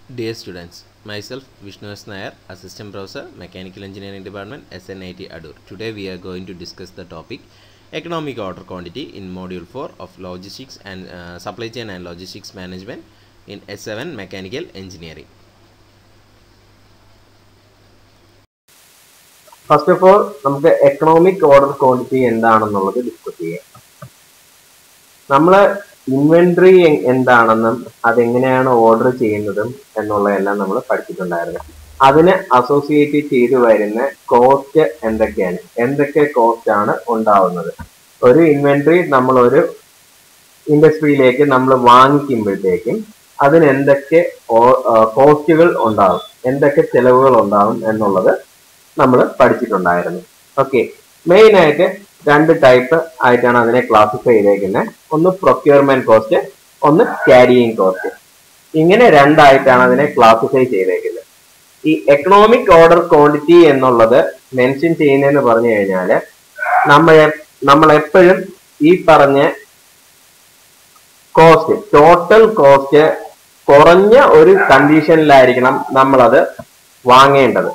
Dear students, myself Vishnu S. Nair, Assistant Professor, Mechanical Engineering Department, SNIT Adur. Today we are going to discuss the topic Economic Order Quantity in Module 4 of Logistics and uh, Supply Chain and Logistics Management in S7 Mechanical Engineering. First of all നമുക്ക് economic order quantity എന്താണെന്നുള്ളത് discuss ചെയ്യാം നമ്മൾ inventory എന്താണെന്നും അതെങ്ങനെയാണ് order ചെയ്യുന്നതും എന്നുള്ളതെല്ലാം നമ്മൾ പഠിച്ചിട്ടുണ്ടായിരുന്നു അതിന് associate ചെയ്ത് വരുന്ന കോസ്റ്റ് എന്തൊക്കെയാണ് എന്തൊക്കെ കോസ്റ്റ് ആണ് ഉണ്ടാവുന്നത് ഒരു ഇൻവെന്ററി നമ്മൾ ഒരു ഇൻഡസ്ട്രിയിലേക്ക് നമ്മൾ വാങ്ങിക്കുമ്പോഴത്തേക്കും അതിന് എന്തൊക്കെ കോസ്റ്റുകൾ ഉണ്ടാവും എന്തൊക്കെ ചെലവുകൾ ഉണ്ടാവും എന്നുള്ളത് നമ്മൾ പഠിച്ചിട്ടുണ്ടായിരുന്നു ഓക്കെ മെയിൻ ആയിട്ട് രണ്ട് ടൈപ്പ് ആയിട്ടാണ് അതിനെ ക്ലാസിഫൈ ചെയ്തേക്കുന്നത് ഒന്ന് പ്രൊക്യൂർമെന്റ് കോസ്റ്റ് ഒന്ന് ക്യാരിയിങ് കോസ്റ്റ് ഇങ്ങനെ രണ്ടായിട്ടാണ് അതിനെ ക്ലാസിഫൈ ചെയ്തേക്കുന്നത് ഈ എക്കണോമിക് ഓർഡർ ക്വാണ്ടിറ്റി എന്നുള്ളത് മെൻഷൻ ചെയ്യുന്നതെന്ന് പറഞ്ഞു കഴിഞ്ഞാൽ നമ്മൾ നമ്മൾ എപ്പോഴും ഈ പറഞ്ഞ കോസ്റ്റ് ടോട്ടൽ കോസ്റ്റ് കുറഞ്ഞ ഒരു കണ്ടീഷനിലായിരിക്കണം നമ്മളത് വാങ്ങേണ്ടത്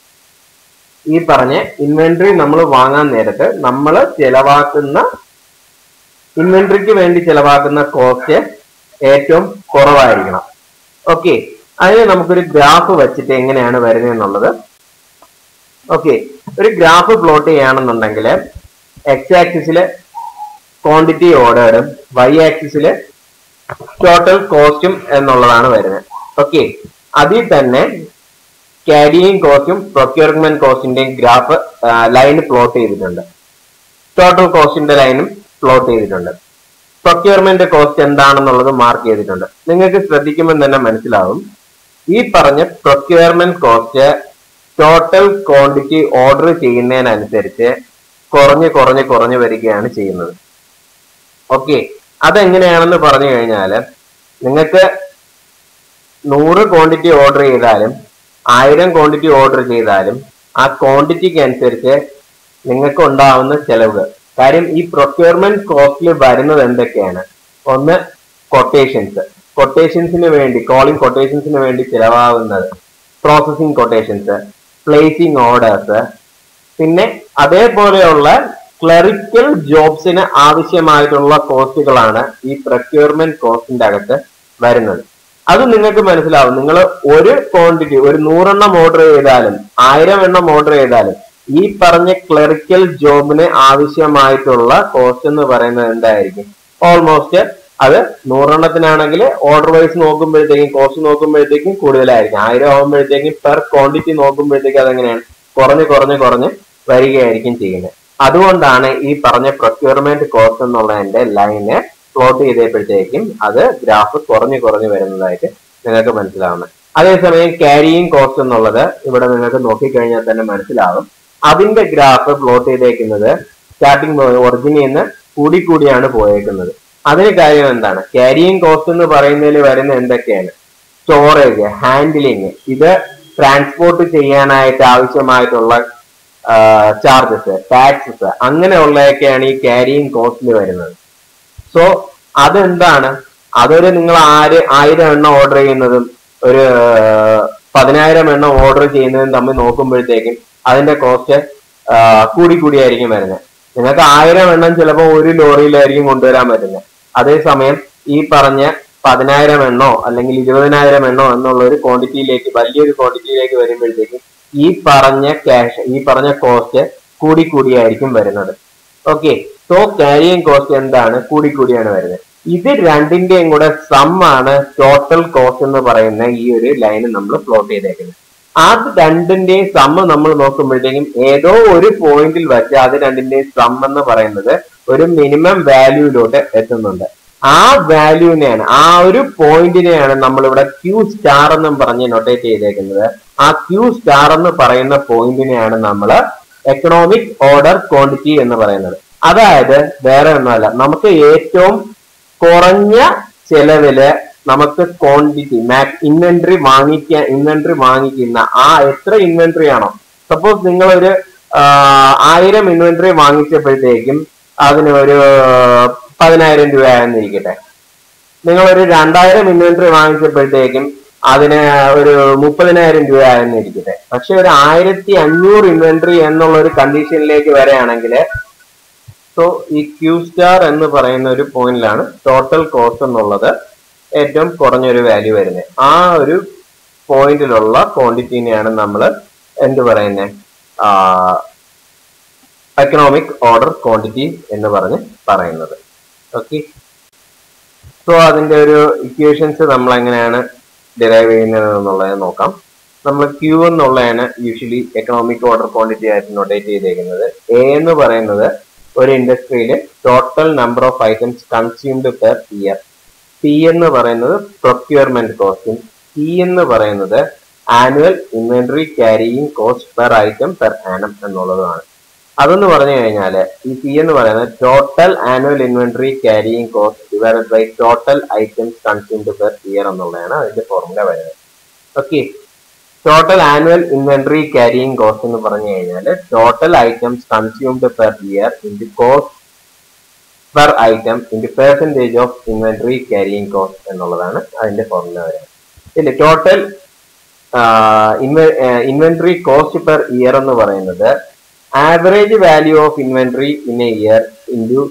ഈ പറഞ്ഞ ഇൻവെന്ററി നമ്മൾ വാങ്ങാൻ നേരത്ത് നമ്മൾ ചെലവാക്കുന്ന ഇൻവെന്ററിക്ക് വേണ്ടി ചെലവാക്കുന്ന കോസ്റ്റ് ഏറ്റവും കുറവായിരിക്കണം ഓക്കെ അതിന് നമുക്കൊരു ഗ്രാഫ് വെച്ചിട്ട് എങ്ങനെയാണ് വരുന്നത് എന്നുള്ളത് ഓക്കെ ഒരു ഗ്രാഫ് പ്ലോട്ട് ചെയ്യുകയാണെന്നുണ്ടെങ്കിൽ എക്സ് ആക്സിസിൽ ക്വാണ്ടിറ്റി ഓർഡേർഡും വൈ ആക്സിസിൽ ടോട്ടൽ കോസ്റ്റും എന്നുള്ളതാണ് വരുന്നത് ഓക്കെ അതിൽ തന്നെ ക്യാരിയിങ് കോസ്റ്റും പ്രൊക്യൂർമെന്റ് കോസ്റ്റിന്റെയും ഗ്രാഫ് ലൈൻ പ്ലോട്ട് ചെയ്തിട്ടുണ്ട് ടോട്ടൽ കോസ്റ്റിന്റെ ലൈനും പ്ലോട്ട് ചെയ്തിട്ടുണ്ട് പ്രൊക്യൂർമെന്റ് കോസ്റ്റ് എന്താണെന്നുള്ളത് മാർക്ക് ചെയ്തിട്ടുണ്ട് നിങ്ങൾക്ക് ശ്രദ്ധിക്കുമ്പോൾ തന്നെ മനസ്സിലാവും ഈ പറഞ്ഞ procurement cost total quantity order ചെയ്യുന്നതിനനുസരിച്ച് കുറഞ്ഞ് കുറഞ്ഞ് കുറഞ്ഞ് വരികയാണ് ചെയ്യുന്നത് ഓക്കെ അതെങ്ങനെയാണെന്ന് പറഞ്ഞു കഴിഞ്ഞാൽ നിങ്ങൾക്ക് നൂറ് ക്വാണ്ടിറ്റി ഓർഡർ ചെയ്താലും ആയിരം ക്വാണ്ടിറ്റി ഓർഡർ ചെയ്താലും ആ ക്വാണ്ടിറ്റിക്ക് അനുസരിച്ച് നിങ്ങൾക്ക് ഉണ്ടാവുന്ന ചെലവുകൾ കാര്യം ഈ പ്രൊക്യൂർമെന്റ് കോസ്റ്റിൽ വരുന്നത് എന്തൊക്കെയാണ് ഒന്ന് കൊട്ടേഷൻസ് കൊട്ടേഷൻസിന് വേണ്ടി കോളിംഗ് കൊട്ടേഷൻസിന് വേണ്ടി ചിലവാകുന്നത് പ്രോസസ്സിംഗ് കൊട്ടേഷൻസ് പ്ലേസിംഗ് ഓർഡേഴ്സ് പിന്നെ അതേപോലെയുള്ള ക്ലറിക്കൽ ജോബ്സിന് ആവശ്യമായിട്ടുള്ള കോസ്റ്റുകളാണ് ഈ പ്രൊക്യൂർമെന്റ് കോസ്റ്റിന്റെ അകത്ത് വരുന്നത് അത് നിങ്ങൾക്ക് മനസ്സിലാവും നിങ്ങൾ ഒരു ക്വാണ്ടിറ്റി ഒരു നൂറെണ്ണം ഓർഡർ ചെയ്താലും ആയിരം എണ്ണം ഓർഡർ ചെയ്താലും ഈ പറഞ്ഞ ക്ലറിക്കൽ ജോബിന് ആവശ്യമായിട്ടുള്ള കോസ്റ്റ് എന്ന് പറയുന്നത് എന്തായിരിക്കും ഓൾമോസ്റ്റ് അത് നൂറെണ്ണത്തിനാണെങ്കിൽ ഓർഡർ വൈസ് നോക്കുമ്പോഴത്തേക്കും കോസ്റ്റ് നോക്കുമ്പോഴത്തേക്കും കൂടുതലായിരിക്കും ആയിരം ആകുമ്പോഴത്തേക്കും പെർ ക്വാണ്ടിറ്റി നോക്കുമ്പോഴത്തേക്കും അതെങ്ങനെയാണ് കുറഞ്ഞ് കുറഞ്ഞ് കുറഞ്ഞ് വരികയായിരിക്കും ചെയ്യുന്നത് അതുകൊണ്ടാണ് ഈ പറഞ്ഞ പ്രൊക്യൂർമെന്റ് കോസ്റ്റ് എന്നുള്ളതിന്റെ ലൈന് പ്ലോട്ട് ചെയ്തപ്പോഴത്തേക്കും അത് ഗ്രാഫ് കുറഞ്ഞു കുറഞ്ഞു വരുന്നതായിട്ട് നിങ്ങൾക്ക് മനസ്സിലാവുന്നത് അതേസമയം ക്യാരിയിങ് കോസ്റ്റ് എന്നുള്ളത് ഇവിടെ നിങ്ങൾക്ക് നോക്കിക്കഴിഞ്ഞാൽ തന്നെ മനസ്സിലാവും അതിന്റെ ഗ്രാഫ് പ്ലോട്ട് ചെയ്തേക്കുന്നത് സ്റ്റാർട്ടിങ് ഒറിജിനിൽ നിന്ന് കൂടി കൂടിയാണ് പോയേക്കുന്നത് അതിന് കാര്യം എന്താണ് ക്യാരിയിങ് കോസ്റ്റ് എന്ന് പറയുന്നതിൽ വരുന്ന എന്തൊക്കെയാണ് സ്റ്റോറേജ് ഹാൻഡിലിങ് ഇത് ട്രാൻസ്പോർട്ട് ചെയ്യാനായിട്ട് ആവശ്യമായിട്ടുള്ള ചാർജസ് ടാക്സസ് അങ്ങനെയുള്ളതൊക്കെയാണ് ഈ ക്യാരിയിങ് കോസ്റ്റിൽ വരുന്നത് സോ അതെന്താണ് അതൊരു നിങ്ങൾ ആര് ആയിരം എണ്ണം ഓർഡർ ചെയ്യുന്നതും ഒരു പതിനായിരം എണ്ണം ഓർഡർ ചെയ്യുന്നതും തമ്മിൽ നോക്കുമ്പോഴത്തേക്കും അതിന്റെ കോസ്റ്റ് കൂടി കൂടിയായിരിക്കും വരുന്നത് നിങ്ങൾക്ക് ആയിരം എണ്ണം ചിലപ്പോൾ ഒരു ലോറിയിലായിരിക്കും കൊണ്ടുവരാൻ പറ്റുന്നത് അതേസമയം ഈ പറഞ്ഞ പതിനായിരം എണ്ണോ അല്ലെങ്കിൽ ഇരുപതിനായിരം എണ്ണോ എന്നുള്ള ഒരു ക്വാണ്ടിറ്റിയിലേക്ക് വലിയൊരു ക്വാണ്ടിറ്റിയിലേക്ക് വരുമ്പോഴത്തേക്കും ഈ പറഞ്ഞ ക്യാഷ് ഈ പറഞ്ഞ കോസ്റ്റ് കൂടി കൂടിയായിരിക്കും വരുന്നത് ഓക്കെ സോ ക്യാരിയിങ് കോസ്റ്റ് എന്താണ് കൂടി കൂടിയാണ് വരുന്നത് ഇത് രണ്ടിന്റെയും കൂടെ സം ആണ് ടോട്ടൽ കോസ്റ്റ് എന്ന് പറയുന്ന ഈ ഒരു ലൈൻ നമ്മൾ പ്ലോട്ട് ചെയ്തേക്കുന്നത് ആ രണ്ടിന്റെയും സം നമ്മൾ നോക്കുമ്പോഴത്തേക്കും ഏതോ ഒരു പോയിന്റിൽ വെച്ച് അത് രണ്ടിന്റെയും സം എന്ന് പറയുന്നത് ഒരു മിനിമം വാല്യൂയിലോട്ട് എത്തുന്നുണ്ട് ആ വാല്യൂവിനെയാണ് ആ ഒരു പോയിന്റിനെയാണ് നമ്മൾ ഇവിടെ ക്യൂ സ്റ്റാർ എന്നും പറഞ്ഞ് നൊട്ടേറ്റ് ചെയ്തേക്കുന്നത് ആ ക്യൂ സ്റ്റാർ എന്ന് പറയുന്ന പോയിന്റിനെയാണ് നമ്മൾ എക്കണോമിക് ഓർഡർ ക്വാണ്ടിറ്റി എന്ന് പറയുന്നത് അതായത് വേറെ ഒന്നുമല്ല നമുക്ക് ഏറ്റവും കുറഞ്ഞ ചെലവില് നമുക്ക് ക്വാണ്ടിറ്റി മാക്സ് ഇൻവെന്ററി വാങ്ങിക്കാൻ ഇൻവെന്ററി വാങ്ങിക്കുന്ന ആ എത്ര ഇൻവെന്ററി ആണോ സപ്പോസ് നിങ്ങൾ ഒരു ആയിരം ഇൻവെന്ററി വാങ്ങിച്ചപ്പോഴത്തേക്കും അതിന് ഒരു പതിനായിരം രൂപ ആയെന്നിരിക്കട്ടെ നിങ്ങൾ ഒരു രണ്ടായിരം ഇൻവെന്ററി വാങ്ങിച്ചപ്പോഴത്തേക്കും അതിന് ഒരു മുപ്പതിനായിരം രൂപ ആയെന്ന് ഇരിക്കട്ടെ പക്ഷെ ഒരു ആയിരത്തി അഞ്ഞൂറ് ഇൻവെന്ററി എന്നുള്ള ഒരു കണ്ടീഷനിലേക്ക് വരികയാണെങ്കിൽ സോ ഈ ക്യൂ സ്റ്റാർ എന്ന് പറയുന്ന ഒരു പോയിന്റിലാണ് ടോട്ടൽ കോസ്റ്റ് എന്നുള്ളത് ഏറ്റവും കുറഞ്ഞൊരു വാല്യൂ വരുന്നത് ആ ഒരു പോയിന്റിലുള്ള ക്വാണ്ടിറ്റീനെയാണ് നമ്മൾ എന്ത് പറയുന്നത് എക്കണോമിക് ഓർഡർ ക്വാണ്ടിറ്റി എന്ന് പറഞ്ഞ് പറയുന്നത് ഓക്കെ സോ അതിന്റെ ഒരു ഇക്വേഷൻസ് നമ്മൾ എങ്ങനെയാണ് ഡിറൈവ് ചെയ്യുന്നത് എന്നുള്ളത് നോക്കാം നമ്മൾ ക്യൂ എന്നുള്ളതാണ് യൂഷ്വലി എക്കണോമിക് ഓർഡർ ക്വാണ്ടിറ്റി ആയിട്ട് നൊട്ടേറ്റ് ചെയ്തേക്കുന്നത് എ എന്ന് പറയുന്നത് ഒരു ഇൻഡസ്ട്രിയിൽ total number of items consumed per year P എന്ന് പറയുന്നത് പ്രൊക്യൂർമെന്റ് കോസ്റ്റും സി എന്ന് പറയുന്നത് annual inventory carrying cost per item per annum എന്നുള്ളതാണ് അതെന്ന് പറഞ്ഞു കഴിഞ്ഞാൽ ഈ പി എന്ന് പറയുന്നത് total annual inventory carrying cost divided by total items consumed per year എന്നുള്ളതാണ് അതിന്റെ ഫോർമുല വരുന്നത് okay total annual inventory carrying cost എന്ന് പറഞ്ഞു കഴിഞ്ഞാൽ total items consumed per year into cost per item into percentage of inventory carrying cost എന്നുള്ളതാണ് അതിന്റെ formula വരുന്നത് ഇല്ല total inventory cost per year എന്ന് പറയുന്നത് average value of inventory in a year into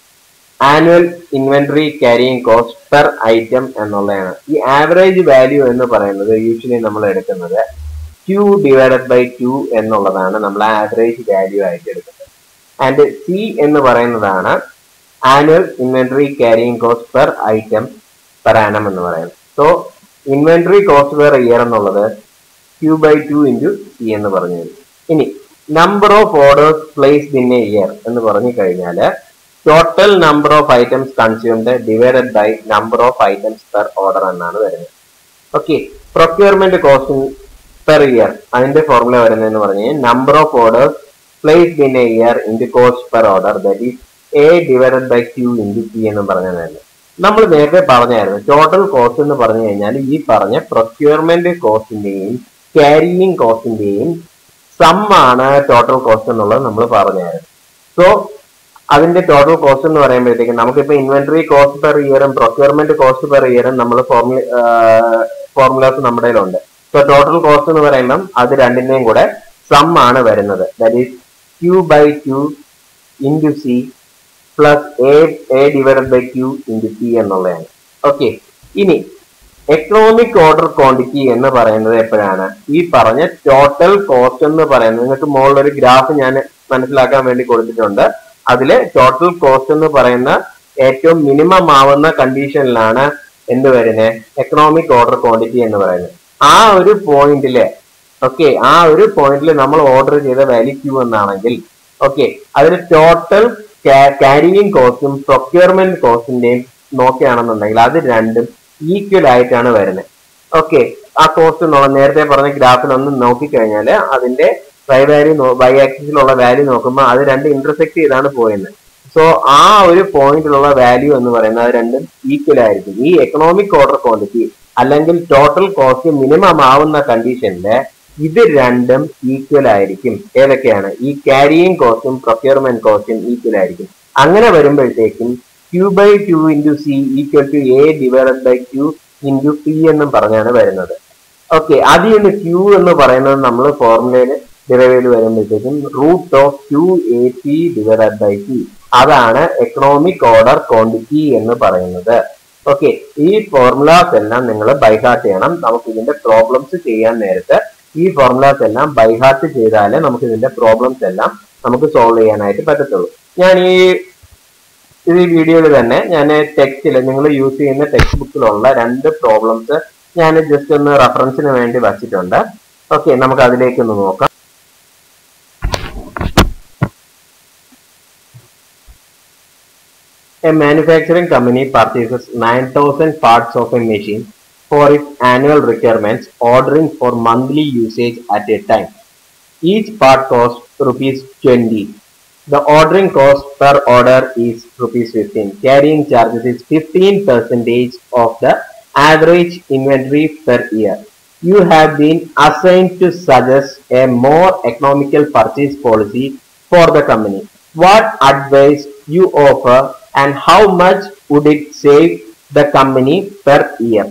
annual inventory carrying cost per item എന്നുള്ളതാണ് ഈ average value എന്ന് പറയുന്നത് യൂഷ്വലി നമ്മൾ എടുക്കുന്നത് ക്യൂ ഡിവൈഡഡ് ബൈ ക്യൂ എന്നുള്ളതാണ് നമ്മൾ ആവറേജ് വാല്യൂ ആയിട്ട് എടുക്കുന്നത് ആൻഡ് സി എന്ന് പറയുന്നതാണ് annual inventory carrying cost per item per annum എന്ന് പറയുന്നത് so inventory cost per year എന്നുള്ളത് Q by two into C എന്ന് പറഞ്ഞു ഇനി number of orders placed in a year എന്ന് പറഞ്ഞു കഴിഞ്ഞാൽ total number of items consumed divided by number of items per order എന്നാണ് വരുന്നത് okay procurement cost per year അതിന്റെ ഫോർമുല വരുന്നതെന്ന് പറഞ്ഞു കഴിഞ്ഞാൽ number of orders placed in a year into cost per order that is A divided by Q into P എന്ന് പറഞ്ഞതാണ് നമ്മൾ നേരത്തെ പറഞ്ഞായിരുന്നു ടോട്ടൽ കോസ്റ്റ് എന്ന് പറഞ്ഞു കഴിഞ്ഞാൽ ഈ പറഞ്ഞ പ്രൊക്യൂർമെന്റ് കോസ്റ്റിന്റെയും ക്യാരിയിങ് കോസ്റ്റിന്റെയും സം ആണ് ടോട്ടൽ കോസ്റ്റ് എന്നുള്ളത് നമ്മൾ പറഞ്ഞായിരുന്നു സോ അതിന്റെ ടോട്ടൽ കോസ്റ്റ് എന്ന് പറയുമ്പോഴത്തേക്കും നമുക്കിപ്പോ ഇൻവെന്ററി കോസ്റ്റ് പെർ ഇയറും പ്രൊക്യൂർമെന്റ് കോസ്റ്റ് പെർ ഇയറും നമ്മൾ ഫോർമുല ഫോർമുലാസ് നമ്മുടെ കയ്യിലുണ്ട് സോ ടോട്ടൽ കോസ്റ്റ് എന്ന് പറയുമ്പം അത് രണ്ടിന്റെയും കൂടെ സം ആണ് വരുന്നത് that is Q by Q into C plus A A divided by Q into P എന്നുള്ളതാണ് ഓക്കെ ഇനി എക്കണോമിക് ഓർഡർ ക്വാണ്ടിറ്റി എന്ന് പറയുന്നത് എപ്പോഴാണ് ഈ പറഞ്ഞ ടോട്ടൽ കോസ്റ്റ് എന്ന് പറയുന്നത് നിങ്ങൾക്ക് മുകളിൽ ഒരു ഗ്രാഫ് ഞാൻ മനസ്സിലാക്കാൻ വേണ്ടി കൊടുത്തിട്ടുണ്ട് അതില് ടോട്ടൽ കോസ്റ്റ് എന്ന് പറയുന്ന ഏറ്റവും മിനിമം ആവുന്ന കണ്ടീഷനിലാണ് എന്ത് വരുന്നത് എക്കണോമിക് ഓർഡർ ക്വാണ്ടിറ്റി എന്ന് പറയുന്നത് ആ ഒരു പോയിന്റില് ഓക്കെ ആ ഒരു പോയിന്റിൽ നമ്മൾ ഓർഡർ ചെയ്ത വാല്യൂ ക്യൂ എന്നാണെങ്കിൽ ഓക്കെ അതിൽ ടോട്ടൽ ക്യാരിയിങ് കോസ്റ്റും പ്രൊക്യൂർമെന്റ് കോസ്റ്റിന്റെയും നോക്കുകയാണെന്നുണ്ടെങ്കിൽ അത് രണ്ടും ഈക്വൽ ആയിട്ടാണ് വരുന്നത് ഓക്കെ ആ കോസ്റ്റ് എന്നുള്ള നേരത്തെ പറഞ്ഞ ഗ്രാഫിൽ ഒന്ന് നോക്കിക്കഴിഞ്ഞാൽ അതിന്റെ വൈ വാല്യൂ വൈ ആക്സിസിലുള്ള വാല്യൂ നോക്കുമ്പോൾ അത് രണ്ട് ഇന്റർസെക്ട് ചെയ്താണ് പോയിരുന്നത് സോ ആ ഒരു പോയിന്റിലുള്ള വാല്യൂ എന്ന് പറയുന്നത് അത് രണ്ടും ഈക്വൽ ആയിരിക്കും ഈ എക്കണോമിക് ഓർഡർ ക്വാണ്ടിറ്റി അല്ലെങ്കിൽ ടോട്ടൽ കോസ്റ്റ് മിനിമം ആവുന്ന കണ്ടീഷനിൽ ഇത് രണ്ടും ഈക്വൽ ആയിരിക്കും ഏതൊക്കെയാണ് ഈ ക്യാരിയിങ് കോസ്റ്റും പ്രൊക്യൂർമെന്റ് കോസ്റ്റും ഈക്വൽ ആയിരിക്കും അങ്ങനെ വരുമ്പോഴത്തേക്കും Q by Q into C equal to A divided by Q into P എന്നും പറഞ്ഞാണ് വരുന്നത് ഓക്കെ അതിൽ നിന്ന് ക്യൂ എന്ന് പറയുന്നത് നമ്മൾ ഫോർമുലയിൽ ഡിറൈവ് ചെയ്ത് വരുമ്പോഴത്തേക്കും root of Q A P divided by P അതാണ് എക്കണോമിക് ഓർഡർ ക്വാണ്ടിറ്റി എന്ന് പറയുന്നത് ഓക്കെ ഈ ഫോർമുലാസ് എല്ലാം നിങ്ങൾ ബൈഹാർട്ട് ചെയ്യണം നമുക്ക് ഇതിന്റെ പ്രോബ്ലംസ് ചെയ്യാൻ നേരത്ത് ഈ ഫോർമുലാസ് എല്ലാം ബൈഹാർട്ട് ചെയ്താലേ നമുക്ക് ഇതിന്റെ പ്രോബ്ലംസ് എല്ലാം നമുക്ക് സോൾവ് ചെയ്യാനായിട്ട് പറ്റത്തുള്ളൂ ഞാൻ ഈ ഇത് ഈ വീഡിയോയിൽ തന്നെ ഞാൻ ടെക്സ്റ്റിൽ നിങ്ങൾ യൂസ് ചെയ്യുന്ന ടെക്സ്റ്റ് ബുക്കിലുള്ള രണ്ട് പ്രോബ്ലംസ് ഞാൻ ജസ്റ്റ് ഒന്ന് റെഫറൻസിന് വേണ്ടി വച്ചിട്ടുണ്ട് ഓക്കെ നമുക്ക് അതിലേക്ക് ഒന്ന് നോക്കാം A manufacturing company purchases 9000 parts of a machine for its annual requirements, ordering for monthly usage at a time. Each part costs rupees 20. The ordering cost per order is rupees 15. Carrying charges is 15 percentage of the average inventory per year. You have been assigned to suggest a more economical purchase policy for the company. What advice you offer and how much would it save the company per year?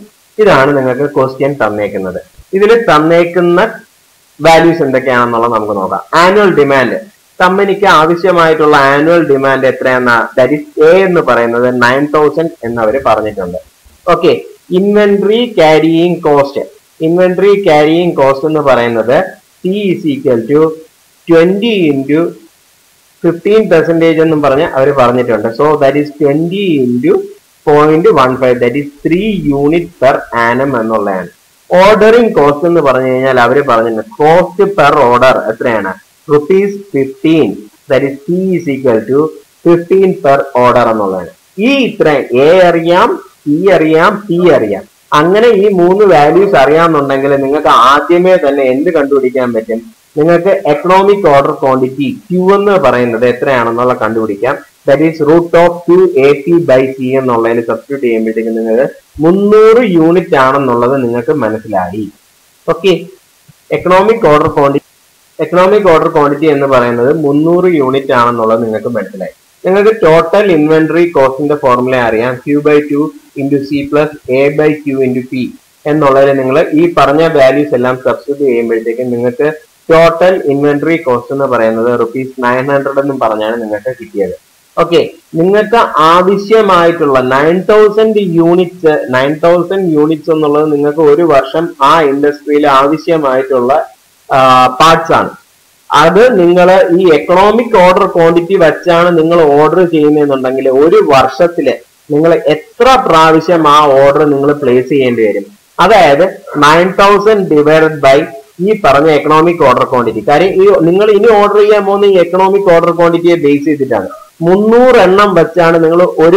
ഇതാണ് നിങ്ങൾക്ക് question തന്നേക്കുന്നത് ഇതിൽ തന്നേക്കുന്ന values എന്തൊക്കെയാണെന്നുള്ളത് നമുക്ക് നോക്കാം annual demand കമ്പനിക്ക് ആവശ്യമായിട്ടുള്ള annual demand എത്രയെന്ന that is A എന്ന് പറയുന്നത് നയൻ തൗസൻഡ് എന്നവർ പറഞ്ഞിട്ടുണ്ട് okay inventory carrying cost inventory carrying cost എന്ന് പറയുന്നത് C is equal to twenty into fifteen percentage എന്നും പറഞ്ഞ് അവർ പറഞ്ഞിട്ടുണ്ട് so that is twenty into point one five that is three unit per annum എന്നുള്ളതാണ് ordering cost എന്ന് പറഞ്ഞു കഴിഞ്ഞാൽ അവർ പറഞ്ഞിട്ടുണ്ട് കോസ്റ്റ് പെർ ഓർഡർ എത്രയാണ് rupees fifteen that is C is equal to fifteen per order എന്നുള്ളതാണ് ഈ ഇത്ര എ അറിയാം സി അറിയാം പി അറിയാം അങ്ങനെ ഈ മൂന്ന് വാല്യൂസ് അറിയാമെന്നുണ്ടെങ്കിൽ നിങ്ങൾക്ക് ആദ്യമേ തന്നെ എന്ത് കണ്ടുപിടിക്കാൻ പറ്റും നിങ്ങൾക്ക് എക്കണോമിക് ഓർഡർ ക്വാണ്ടിറ്റി ക്യൂ എന്ന് പറയുന്നത് എത്രയാണെന്നുള്ള കണ്ടുപിടിക്കാം that is root of two A P by C എന്നുള്ളതിൽ സബ്സ്റ്റിറ്റ്യൂട്ട് ചെയ്യുമ്പോഴത്തേക്കും നിങ്ങൾക്ക് മുന്നൂറ് യൂണിറ്റ് ആണെന്നുള്ളത് നിങ്ങൾക്ക് മനസ്സിലായി okay economic order quantity economic order quantity എന്ന് പറയുന്നത് മുന്നൂറ് യൂണിറ്റ് ആണെന്നുള്ളത് നിങ്ങൾക്ക് മനസ്സിലായി നിങ്ങൾക്ക് ടോട്ടൽ ഇൻവെന്ററി കോസ്റ്റിന്റെ ഫോർമുല അറിയാം Q by two into C plus A by Q into P എന്നുള്ളതിൽ നിങ്ങൾ ഈ പറഞ്ഞ വാല്യൂസ് എല്ലാം സബ്സ്റ്റിറ്റ്യൂട്ട് ചെയ്യുമ്പോഴത്തേക്കും നിങ്ങൾക്ക് ടോട്ടൽ ഇൻവെന്ററി കോസ്റ്റ് എന്ന് പറയുന്നത് റുപ്പീസ് നയൻ ഹൺഡ്രഡ് എന്നും പറഞ്ഞാണ് നിങ്ങൾക്ക് കിട്ടിയത് ഓക്കെ നിങ്ങൾക്ക് ആവശ്യമായിട്ടുള്ള nine thousand units nine thousand units എന്നുള്ളത് നിങ്ങൾക്ക് ഒരു വർഷം ആ ഇൻഡസ്ട്രിയിൽ ആവശ്യമായിട്ടുള്ള പാർട്സ് ആണ് അത് നിങ്ങൾ ഈ എക്കണോമിക് ഓർഡർ ക്വാണ്ടിറ്റി വെച്ചാണ് നിങ്ങൾ ഓർഡർ ചെയ്യുന്നതെന്നുണ്ടെങ്കിൽ ഒരു വർഷത്തില് നിങ്ങൾ എത്ര പ്രാവശ്യം ആ ഓർഡർ നിങ്ങൾ പ്ലേസ് ചെയ്യേണ്ടി വരും അതായത് നയൻ തൗസൻഡ് ഡിവൈഡഡ് ബൈ ഈ പറഞ്ഞ എക്കണോമിക് ഓർഡർ ക്വാണ്ടിറ്റി കാര്യം ഈ നിങ്ങൾ ഇനി ഓർഡർ ചെയ്യാൻ പോകുന്ന ഈ എക്കണോമിക് ഓർഡർ ക്വാണ്ടിറ്റിയെ ബേസ് ചെയ്തിട്ടാണ് മുന്നൂറ് എണ്ണം വെച്ചാണ് നിങ്ങൾ ഒരു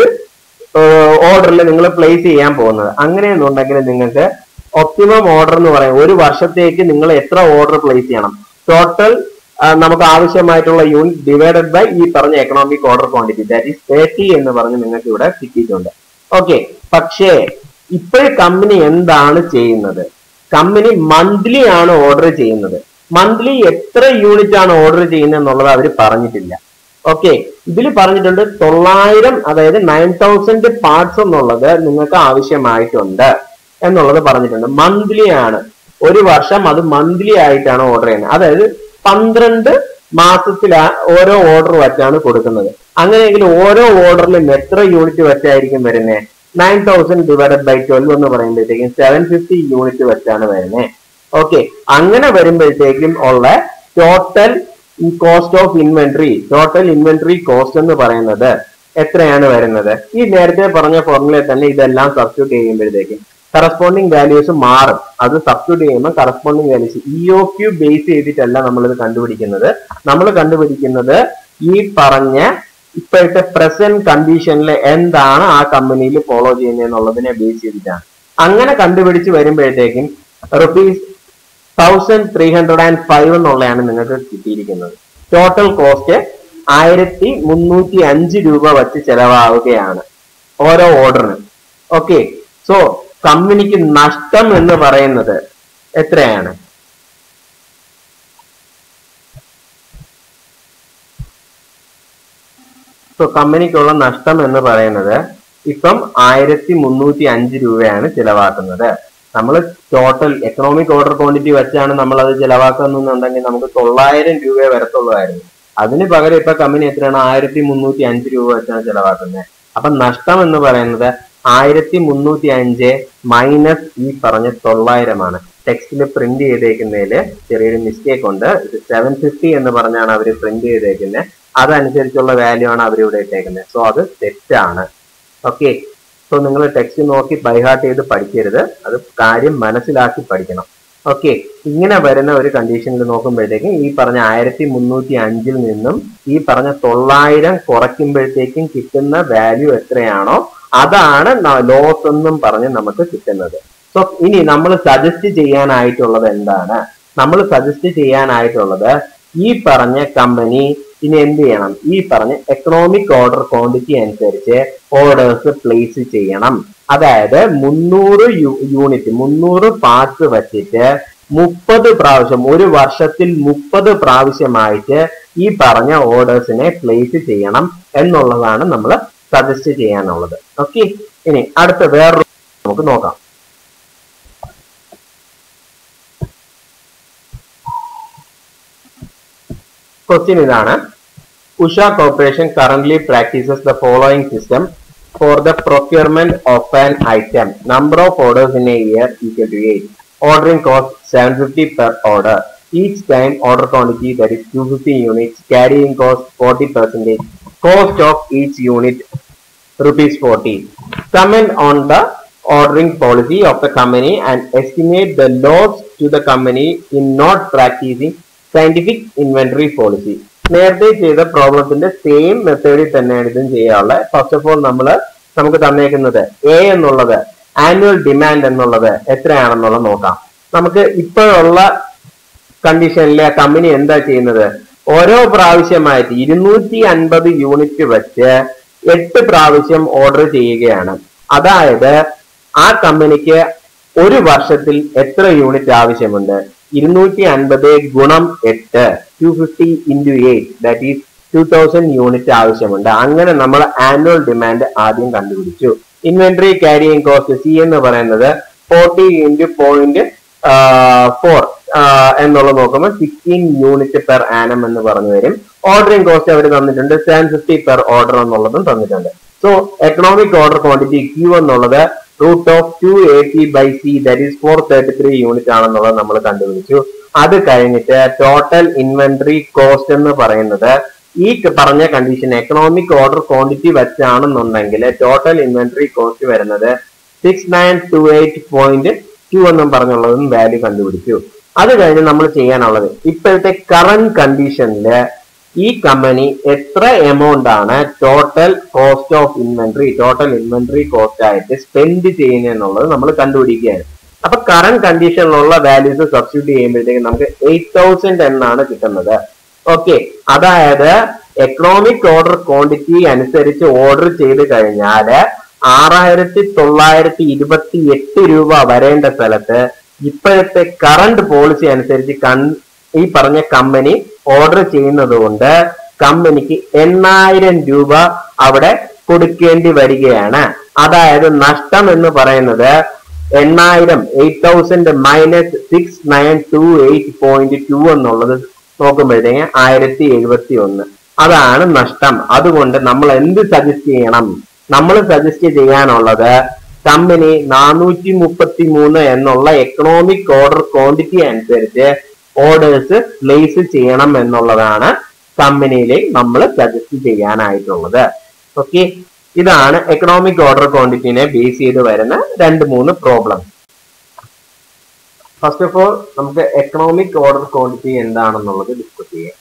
ഓർഡറിൽ നിങ്ങൾ പ്ലേസ് ചെയ്യാൻ പോകുന്നത് അങ്ങനെയെന്നുണ്ടെങ്കിൽ നിങ്ങൾക്ക് ഒപ്റ്റിമം ഓർഡർ എന്ന് പറയും ഒരു വർഷത്തേക്ക് നിങ്ങൾ എത്ര ഓർഡർ പ്ലേസ് ചെയ്യണം ടോട്ടൽ നമുക്ക് ആവശ്യമായിട്ടുള്ള യൂണിറ്റ് ഡിവൈഡഡ് ബൈ ഈ പറഞ്ഞ economic order quantity that is thirty എന്ന് പറഞ്ഞ് നിങ്ങൾക്ക് ഇവിടെ കിട്ടിയിട്ടുണ്ട് ഓക്കെ പക്ഷേ ഇപ്പോൾ കമ്പനി എന്താണ് ചെയ്യുന്നത് കമ്പനി മന്ത്ലി ആണ് ഓർഡർ ചെയ്യുന്നത് മന്ത്ലി എത്ര യൂണിറ്റ് ആണ് ഓർഡർ ചെയ്യുന്നത് എന്നുള്ളത് അവർ പറഞ്ഞിട്ടില്ല ഓക്കെ ഇതിൽ പറഞ്ഞിട്ടുണ്ട് തൊള്ളായിരം അതായത് നയൻ തൗസൻഡ് പാർട്സ് എന്നുള്ളത് നിങ്ങൾക്ക് ആവശ്യമായിട്ടുണ്ട് എന്നുള്ളത് പറഞ്ഞിട്ടുണ്ട് മന്ത്ലി ആണ് ഒരു വർഷം അത് മന്ത്ലി ആയിട്ടാണ് ഓർഡർ ചെയ്യുന്നത് അതായത് പന്ത്രണ്ട് മാസത്തിലാ ഓരോ ഓർഡർ വെച്ചാണ് കൊടുക്കുന്നത് അങ്ങനെയെങ്കിൽ ഓരോ ഓർഡറിലും എത്ര യൂണിറ്റ് വെച്ചായിരിക്കും വരുന്നത് nine thousand divided by twelve എന്ന് പറയുമ്പോഴത്തേക്കും സെവൻ ഫിഫ്റ്റി യൂണിറ്റ് വെച്ചാണ് വരുന്നത് ഓക്കെ അങ്ങനെ വരുമ്പോഴത്തേക്കും ഉള്ള ടോട്ടൽ ഈ cost of inventory total inventory cost എന്ന് പറയുന്നത് എത്രയാണ് വരുന്നത് ഈ നേരത്തെ പറഞ്ഞ ഫോർമുലയിൽ തന്നെ ഇതെല്ലാം സബ്സ്റ്റിറ്റ്യൂട്ട് ചെയ്യുമ്പോഴത്തേക്കും കറസ്പോണ്ടിങ് വാല്യൂസ് മാറും അത് സബ്സ്റ്റിറ്റ്യൂട്ട് ചെയ്യുമ്പോൾ corresponding values E O Q base ചെയ്തിട്ടല്ല നമ്മളിത് കണ്ടുപിടിക്കുന്നത് നമ്മൾ കണ്ടുപിടിക്കുന്നത് ഈ പറഞ്ഞ ഇപ്പോഴത്തെ പ്രസന്റ് കണ്ടീഷനിൽ എന്താണ് ആ കമ്പനിയിൽ ഫോളോ ചെയ്യുന്നത് എന്നുള്ളതിനെ ബേസ് ചെയ്തിട്ടാണ് അങ്ങനെ കണ്ടുപിടിച്ച് വരുമ്പോഴത്തേക്കും rupees thousand three hundred and five എന്നുള്ളതാണ് നിങ്ങൾക്ക് കിട്ടിയിരിക്കുന്നത് ടോട്ടൽ കോസ്റ്റ് ആയിരത്തി മുന്നൂറ്റി അഞ്ച് രൂപ വച്ച് ചെലവാവുകയാണ് ഓരോ ഓർഡറിന് ഓക്കെ സോ കമ്പനിക്ക് നഷ്ടം എന്ന് പറയുന്നത് എത്രയാണ് സോ കമ്പനിക്കുള്ള നഷ്ടം എന്ന് പറയുന്നത് ഇപ്പം ആയിരത്തി മുന്നൂറ്റി അഞ്ച് രൂപയാണ് ചിലവാക്കുന്നത് നമ്മൾ ടോട്ടൽ എക്കണോമിക് ഓർഡർ ക്വാണ്ടിറ്റി വെച്ചാണ് നമ്മൾ അത് ചിലവാക്കുന്നുണ്ടെങ്കിൽ നമുക്ക് തൊള്ളായിരം രൂപയെ വരത്തുള്ളതായിരുന്നു അതിന് പകരം ഇപ്പൊ കമ്പനി എത്രയാണ് ആയിരത്തി മുന്നൂറ്റി അഞ്ച് രൂപ വെച്ചാണ് ചിലവാക്കുന്നത് അപ്പൊ നഷ്ടം എന്ന് പറയുന്നത് ആയിരത്തി മുന്നൂറ്റി അഞ്ച് മൈനസ് ഈ പറഞ്ഞ തൊള്ളായിരമാണ് ടെക്സ്റ്റിൽ പ്രിന്റ് ചെയ്തേക്കുന്നതിൽ ചെറിയൊരു മിസ്റ്റേക്ക് ഉണ്ട് ഇത് സെവൻ ഫിഫ്റ്റി എന്ന് പറഞ്ഞാണ് അവർ പ്രിന്റ് ചെയ്തേക്കുന്നത് അതനുസരിച്ചുള്ള വാല്യൂ ആണ് അവർ ഇവിടെ ഇട്ടേക്കുന്നത് സോ അത് തെറ്റാണ് ഓക്കെ സോ നിങ്ങൾ ടെക്സ്റ്റ് നോക്കി ബൈഹാർട്ട് ചെയ്ത് പഠിക്കരുത് അത് കാര്യം മനസ്സിലാക്കി പഠിക്കണം ഓക്കെ ഇങ്ങനെ വരുന്ന ഒരു കണ്ടീഷനിൽ നോക്കുമ്പോഴത്തേക്കും ഈ പറഞ്ഞ ആയിരത്തി മുന്നൂറ്റി അഞ്ചിൽ നിന്നും ഈ പറഞ്ഞ തൊള്ളായിരം കുറയ്ക്കുമ്പോഴത്തേക്കും കിട്ടുന്ന വാല്യൂ എത്രയാണോ അതാണ് ലോസ് എന്നും പറഞ്ഞ് നമുക്ക് കിട്ടുന്നത് സോ ഇനി നമ്മൾ സജസ്റ്റ് ചെയ്യാനായിട്ടുള്ളത് എന്താണ് നമ്മൾ സജസ്റ്റ് ചെയ്യാനായിട്ടുള്ളത് ഈ പറഞ്ഞ കമ്പനി ഇനി എന്ത് ചെയ്യണം ഈ പറഞ്ഞ എക്കണോമിക് ഓർഡർ ക്വാണ്ടിറ്റി അനുസരിച്ച് ഓർഡേഴ്സ് പ്ലേസ് ചെയ്യണം അതായത് മുന്നൂറ് യൂണിറ്റ് മുന്നൂറ് പാർട്സ് വെച്ചിട്ട് മുപ്പത് പ്രാവശ്യം ഒരു വർഷത്തിൽ മുപ്പത് പ്രാവശ്യമായിട്ട് ഈ പറഞ്ഞ ഓർഡേഴ്സിനെ പ്ലേസ് ചെയ്യണം എന്നുള്ളതാണ് നമ്മൾ സജസ്റ്റ് ചെയ്യാനുള്ളത് ഓക്കെ ഇനി അടുത്ത വേറൊരു നമുക്ക് നോക്കാം ക്വസ്റ്റ്യൻ ഇതാണ് Usha corporation current practices the following system for the procurement of an item number of orders in a year equal to eight ordering cost 750 per order. Each time order quantity that is 250 units, carrying cost 40 percentage. Cost of each unit rupees 40. Comment on the ordering policy of the company and estimate the loss to the company in not practicing scientific inventory policy. നേരത്തെ ചെയ്ത പ്രോബ്ലത്തിന്റെ same മെത്തേഡിൽ തന്നെയാണ് ഇതും ചെയ്യാനുള്ളത് first of all നമ്മൾ നമുക്ക് തന്നേക്കുന്നത് A എന്നുള്ളത് ആനുവൽ ഡിമാൻഡ് എന്നുള്ളത് എത്രയാണെന്നുള്ളത് നോക്കാം നമുക്ക് ഇപ്പോഴുള്ള കണ്ടീഷനിലെ കമ്പനി എന്താ ചെയ്യുന്നത് ഓരോ പ്രാവശ്യമായിട്ട് ഇരുന്നൂറ്റി അൻപത് യൂണിറ്റ് വെച്ച് എട്ട് പ്രാവശ്യം ഓർഡർ ചെയ്യുകയാണ് അതായത് ആ കമ്പനിക്ക് ഒരു വർഷത്തിൽ എത്ര യൂണിറ്റ് ആവശ്യമുണ്ട് ഇരുന്നൂറ്റി അൻപത് ഗുണം എട്ട് two fifty into eight that is two thousand unit ആവശ്യമുണ്ട് അങ്ങനെ നമ്മൾ ആനുവൽ ഡിമാൻഡ് ആദ്യം കണ്ടുപിടിച്ചു ഇൻവെന്ററി ക്യാരിയിങ് കോസ്റ്റ് സി എന്ന് പറയുന്നത് ഫോർട്ടി ഇൻറ്റു പോയിന്റ് ഫോർ എന്നുള്ളത് നോക്കുമ്പോൾ സിക്സ്റ്റീൻ യൂണിറ്റ് പെർ ആനം എന്ന് പറഞ്ഞു വരും ഓർഡറിംഗ് കോസ്റ്റ് അവർ തന്നിട്ടുണ്ട് സെവൻ ഫിഫ്റ്റി പെർ ഓർഡർ എന്നുള്ളതും തന്നിട്ടുണ്ട് so economic order quantity Q എന്നുള്ളത് root of two eighty by C that is four thirty three unit ആണെന്നുള്ളത് നമ്മൾ കണ്ടുപിടിച്ചു അത് കഴിഞ്ഞിട്ട് ടോട്ടൽ ഇൻവെന്ററി കോസ്റ്റ് എന്ന് പറയുന്നത് ഈ പറഞ്ഞ കണ്ടീഷൻ എക്കണോമിക് ഓർഡർ ക്വാണ്ടിറ്റി വെച്ചാണെന്നുണ്ടെങ്കിൽ ടോട്ടൽ ഇൻവെന്ററി കോസ്റ്റ് വരുന്നത് six nine two eight point two എന്നും പറഞ്ഞുള്ളതും വാല്യൂ കണ്ടുപിടിച്ചു അത് കഴിഞ്ഞ് നമ്മൾ ചെയ്യാനുള്ളത് ഇപ്പോഴത്തെ കറന്റ് കണ്ടീഷനിൽ ഈ കമ്പനി എത്ര എമൗണ്ട് ആണ് total cost of inventory total inventory cost ആയിട്ട് സ്പെൻഡ് ചെയ്യുന്നതെന്നുള്ളത് നമ്മൾ കണ്ടുപിടിക്കുകയാണ് അപ്പൊ കറന്റ് കണ്ടീഷനിലുള്ള വാല്യൂസ് സബ്സ്റ്റിറ്റ്യൂട്ട് ചെയ്യുമ്പോഴത്തേക്ക് നമുക്ക് എയ്റ്റ് തൗസൻഡ് എന്നാണ് കിട്ടുന്നത് ഓക്കെ അതായത് എക്കണോമിക് ഓർഡർ ക്വാണ്ടിറ്റി അനുസരിച്ച് ഓർഡർ ചെയ്ത് കഴിഞ്ഞാൽ ആറായിരത്തി തൊള്ളായിരത്തി ഇരുപത്തി എട്ട് രൂപ വരേണ്ട സ്ഥലത്ത് ഇപ്പോഴത്തെ കറണ്ട് പോളിസി അനുസരിച്ച് കൺ ഈ പറഞ്ഞ കമ്പനി ഓർഡർ ചെയ്യുന്നത് കൊണ്ട് കമ്പനിക്ക് എണ്ണായിരം രൂപ അവിടെ കൊടുക്കേണ്ടി വരികയാണ് അതായത് നഷ്ടം എന്ന് പറയുന്നത് എണ്ണായിരം eight thousand minus six nine two eight point two എന്നുള്ളത് നോക്കുമ്പോഴത്തേക്ക് ആയിരത്തി എഴുപത്തി ഒന്ന് അതാണ് നഷ്ടം അതുകൊണ്ട് നമ്മൾ എന്ത് സജസ്റ്റ് ചെയ്യണം നമ്മൾ സജസ്റ്റ് ചെയ്യാനുള്ളത് കമ്പനി നാനൂറ്റി മുപ്പത്തി മൂന്ന് എന്നുള്ള എക്കണോമിക് ഓർഡർ ക്വാണ്ടിറ്റി അനുസരിച്ച് ഓർഡേഴ്സ് പ്ലേസ് ചെയ്യണം എന്നുള്ളതാണ് കമ്പനിയിൽ നമ്മൾ സജസ്റ്റ് ചെയ്യാനായിട്ടുള്ളത് ഓക്കെ ഇതാണ് എക്കണോമിക് ഓർഡർ ക്വാണ്ടിറ്റിനെ ബേസ് ചെയ്ത് വരുന്ന രണ്ട് മൂന്ന് പ്രോബ്ലം ഫസ്റ്റ് ഓഫ് ഓൾ നമുക്ക് എക്കണോമിക് ഓർഡർ ക്വാണ്ടിറ്റി എന്താണെന്നുള്ളത് ഡിസ്കസ് ചെയ്യാം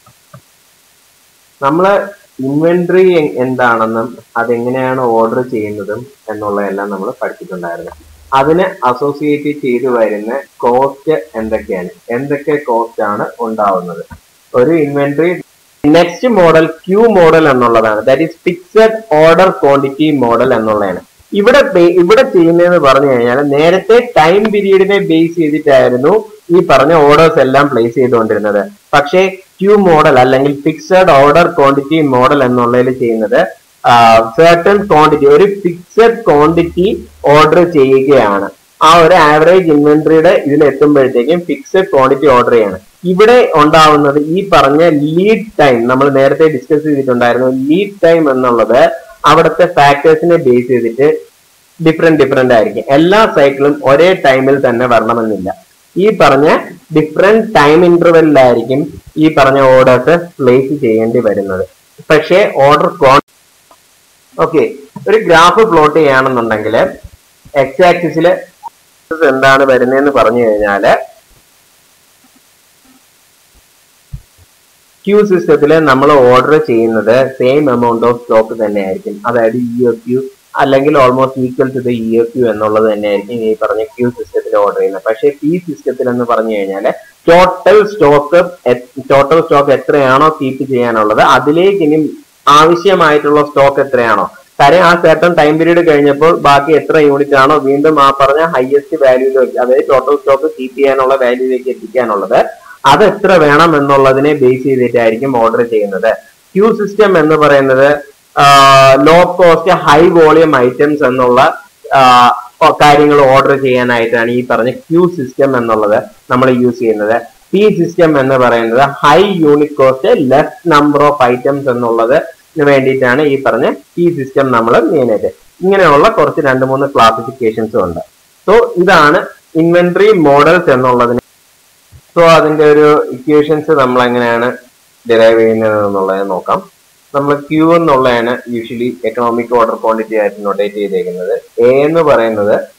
നമ്മൾ ഇൻവെന്ററി എന്താണെന്നും അതെങ്ങനെയാണ് ഓർഡർ ചെയ്യുന്നതും എന്നുള്ളതെല്ലാം നമ്മൾ പഠിച്ചിട്ടുണ്ടായിരുന്നു അതിന് അസോസിയേറ്റ് ചെയ്തു വരുന്ന കോസ്റ്റ് എന്തൊക്കെയാണ് എന്തൊക്കെ കോസ്റ്റ് ആണ് ഉണ്ടാവുന്നത് ഒരു inventory next model Q model എന്നുള്ളതാണ് that is fixed order quantity model എന്നുള്ളതാണ് ഇവിടെ ഇവിടെ ചെയ്യുന്നതെന്ന് പറഞ്ഞു കഴിഞ്ഞാൽ നേരത്തെ ടൈം പീരീഡിനെ ബേസ് ചെയ്തിട്ടായിരുന്നു ഈ പറഞ്ഞ ഓർഡേഴ്സ് എല്ലാം പ്ലേസ് ചെയ്തുകൊണ്ടിരുന്നത് പക്ഷേ ക്യൂ മോഡൽ അല്ലെങ്കിൽ ഫിക്സഡ് ഓർഡർ ക്വാണ്ടിറ്റി മോഡൽ എന്നുള്ളതിൽ ചെയ്യുന്നത് സർട്ടൺ ക്വാണ്ടിറ്റി ഒരു ഫിക്സഡ് ക്വാണ്ടിറ്റി ഓർഡർ ചെയ്യുകയാണ് ആ ഒരു ആവറേജ് ഇൻവെന്ററിയുടെ ഇതിൽ എത്തുമ്പോഴത്തേക്കും ഫിക്സഡ് ക്വാണ്ടിറ്റി ഓർഡർ ചെയ്യാണ് ഇവിടെ ഉണ്ടാവുന്നത് ഈ പറഞ്ഞ ലീഡ് ടൈം നമ്മൾ നേരത്തെ ഡിസ്കസ് ചെയ്തിട്ടുണ്ടായിരുന്നു ലീഡ് ടൈം എന്നുള്ളത് അവിടുത്തെ ഫാക്ടേഴ്സിനെ ബേസ് ചെയ്തിട്ട് ഡിഫറെന്റ് ഡിഫറെന്റ് ആയിരിക്കും എല്ലാ സൈക്കിളും ഒരേ ടൈമിൽ തന്നെ വരണമെന്നില്ല ഈ പറഞ്ഞ ഡിഫറെന്റ് ടൈം ഇന്റർവെല്ലിലായിരിക്കും ഈ പറഞ്ഞ ഓർഡേഴ്സ് പ്ലേസ് ചെയ്യേണ്ടി വരുന്നത് പക്ഷേ ഓർഡർ ക്വാ ഓക്കെ ഒരു ഗ്രാഫ് പ്ലോട്ട് ചെയ്യുകയാണെന്നുണ്ടെങ്കിൽ എക്സ് ആക്സിസിൽ എന്താണ് വരുന്നതെന്ന് പറഞ്ഞു കഴിഞ്ഞാല് ക്യൂ സിസ്റ്റത്തിൽ നമ്മൾ ഓർഡർ ചെയ്യുന്നത് സെയിം എമൗണ്ട് ഓഫ് സ്റ്റോക്ക് തന്നെ ആയിരിക്കും അതായത് ഇ ഒ ക്യൂ അല്ലെങ്കിൽ almost equal to the E O Q എന്നുള്ളത് തന്നെയായിരിക്കും ഈ പറഞ്ഞ ക്യൂ സിസ്റ്റത്തിൽ ഓർഡർ ചെയ്യുന്നത് പക്ഷേ പി സിസ്റ്റത്തിൽ എന്ന് പറഞ്ഞു കഴിഞ്ഞാൽ ടോട്ടൽ സ്റ്റോക്ക് ടോട്ടൽ സ്റ്റോക്ക് എത്രയാണോ കീപ്പ് ചെയ്യാനുള്ളത് അതിലേക്ക് ഇനി ആവശ്യമായിട്ടുള്ള സ്റ്റോക്ക് എത്രയാണോ കാര്യം ആ സെർട്ടൺ ടൈം പീരീഡ് കഴിഞ്ഞപ്പോൾ ബാക്കി എത്ര യൂണിറ്റ് ആണോ വീണ്ടും ആ പറഞ്ഞ ഹയസ്റ്റ് വാല്യൂയിലേക്ക് അതായത് ടോട്ടൽ സ്റ്റോക്ക് കീപ്പ് ചെയ്യാനുള്ള വാല്യൂയിലേക്ക് എത്തിക്കാനുള്ളത് അത് എത്ര വേണം എന്നുള്ളതിനെ ബേസ് ചെയ്തിട്ടായിരിക്കും ഓർഡർ ചെയ്യുന്നത് ക്യൂ സിസ്റ്റം എന്ന് പറയുന്നത് low cost high volume items എന്നുള്ള കാര്യങ്ങൾ ഓർഡർ ചെയ്യാനായിട്ടാണ് ഈ പറഞ്ഞ ക്യൂ സിസ്റ്റം എന്നുള്ളത് നമ്മൾ യൂസ് ചെയ്യുന്നത് പി സിസ്റ്റം എന്ന് പറയുന്നത് high unit cost less number of items എന്നുള്ളത് വേണ്ടിയിട്ടാണ് ഈ പറഞ്ഞ പി സിസ്റ്റം നമ്മൾ മെയിനായിട്ട് ഇങ്ങനെയുള്ള കുറച്ച് രണ്ട് മൂന്ന് ക്ലാസിഫിക്കേഷൻസും ഉണ്ട് സോ ഇതാണ് ഇൻവെന്ററി മോഡൽസ് എന്നുള്ളതിന് സോ അതിന്റെ ഒരു ഇക്വേഷൻസ് നമ്മൾ എങ്ങനെയാണ് ഡിറൈവ് ചെയ്യുന്നത് എന്നുള്ളത് നോക്കാം നമ്മൾ ക്യൂ എന്നുള്ളതാണ് യൂഷ്വലി എക്കണോമിക് ഓർഡർ ക്വാണ്ടിറ്റി ആയിട്ട് നൊട്ടേറ്റ് ചെയ്തേക്കുന്നത് എ എന്ന് പറയുന്നത്